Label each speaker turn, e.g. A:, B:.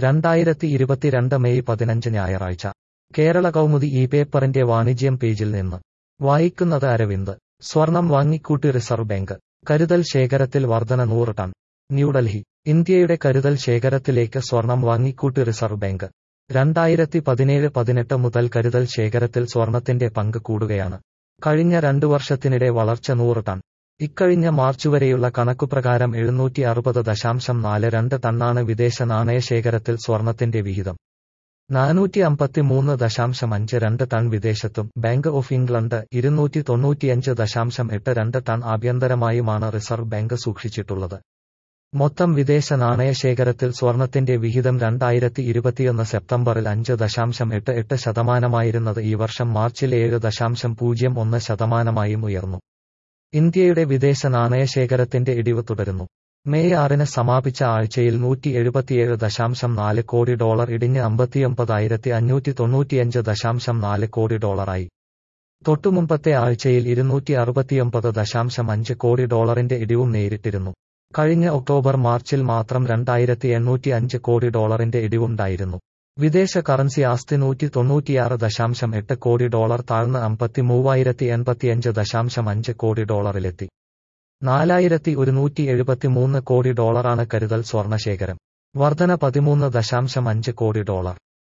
A: രണ്ടായിരത്തി ഇരുപത്തിരണ്ട് മെയ് പതിനഞ്ച് ഞായറാഴ്ച കേരള കൗമുദി ഈ പേപ്പറിന്റെ വാണിജ്യം പേജിൽ നിന്ന് വായിക്കുന്നത് അരവിന്ദ് സ്വർണം വാങ്ങിക്കൂട്ടി റിസർവ് ബാങ്ക് കരുതൽ ശേഖരത്തിൽ വർധന നൂറ് ടൺ ന്യൂഡൽഹി ഇന്ത്യയുടെ കരുതൽ ശേഖരത്തിലേക്ക് സ്വർണം വാങ്ങിക്കൂട്ടി റിസർവ് ബാങ്ക് രണ്ടായിരത്തി പതിനേഴ് പതിനെട്ട് മുതൽ കരുതൽ ശേഖരത്തിൽ സ്വർണത്തിന്റെ പങ്ക് കൂടുകയാണ് കഴിഞ്ഞ രണ്ടു വർഷത്തിനിടെ വളർച്ച നൂറ് ടൺ ഇക്കഴിഞ്ഞ മാർച്ച് വരെയുള്ള കണക്കുപ്രകാരം എഴുന്നൂറ്റി അറുപത് ദശാംശം നാല് രണ്ട് ടണ്ണാണ് വിദേശ നാണയശേഖരത്തിൽ സ്വർണത്തിന്റെ വിഹിതം നാനൂറ്റി അമ്പത്തിമൂന്ന് ദശാംശം അഞ്ച് രണ്ട് ടൺ വിദേശത്തും ബാങ്ക് ഓഫ് ഇംഗ്ലണ്ട് ഇരുന്നൂറ്റി തൊണ്ണൂറ്റിയഞ്ച് ദശാംശം എട്ട് രണ്ട് ടൺ ആഭ്യന്തരമായുമാണ് റിസർവ് ബാങ്ക് സൂക്ഷിച്ചിട്ടുള്ളത് മൊത്തം വിദേശ നാണയശേഖരത്തിൽ സ്വർണത്തിന്റെ വിഹിതം രണ്ടായിരത്തി ഇരുപത്തിയൊന്ന് സെപ്റ്റംബറിൽ അഞ്ച് ദശാംശം എട്ട് എട്ട് ശതമാനമായിരുന്നത് ഈ വർഷം മാർച്ചിൽ ഏഴ് ദശാംശം പൂജ്യം ഒന്ന് ശതമാനമായും ഉയർന്നു ഇന്ത്യയുടെ വിദേശ നാണയശേഖരത്തിന്റെ ഇടിവ് തുടരുന്നു മെയ് ആറിന് സമാപിച്ച ആഴ്ചയിൽ നൂറ്റി എഴുപത്തിയേഴ് ദശാംശം നാല് കോടി ഡോളർ ഇടിഞ്ഞ് അമ്പത്തിയൊമ്പതായിരത്തി അഞ്ഞൂറ്റി തൊണ്ണൂറ്റിയഞ്ച് ദശാംശം നാല് കോടി ഡോളറായി തൊട്ടുമുമ്പത്തെ ആഴ്ചയിൽ ഇരുന്നൂറ്റി അറുപത്തിയൊമ്പത് ദശാംശം അഞ്ച് കോടി ഡോളറിന്റെ ഇടിവും നേരിട്ടിരുന്നു കഴിഞ്ഞ ഒക്ടോബർ മാർച്ചിൽ മാത്രം രണ്ടായിരത്തി എണ്ണൂറ്റി അഞ്ച് കോടി ഡോളറിന്റെ ഇടിവുണ്ടായിരുന്നു വിദേശ കറൻസി ആസ്തി നൂറ്റി തൊണ്ണൂറ്റിയാറ് ദശാംശം എട്ട് കോടി ഡോളർ താഴ്ന്ന് അമ്പത്തി മൂവായിരത്തി എൺപത്തിയഞ്ച് ദശാംശം അഞ്ച് കോടി ഡോളറിലെത്തി നാലായിരത്തി ഒരുന്നൂറ്റി എഴുപത്തിമൂന്ന് കോടി ഡോളറാണ് കരുതൽ സ്വർണശേഖരം വർധന പതിമൂന്ന് ദശാംശം അഞ്ച് കോടി ഡോളർ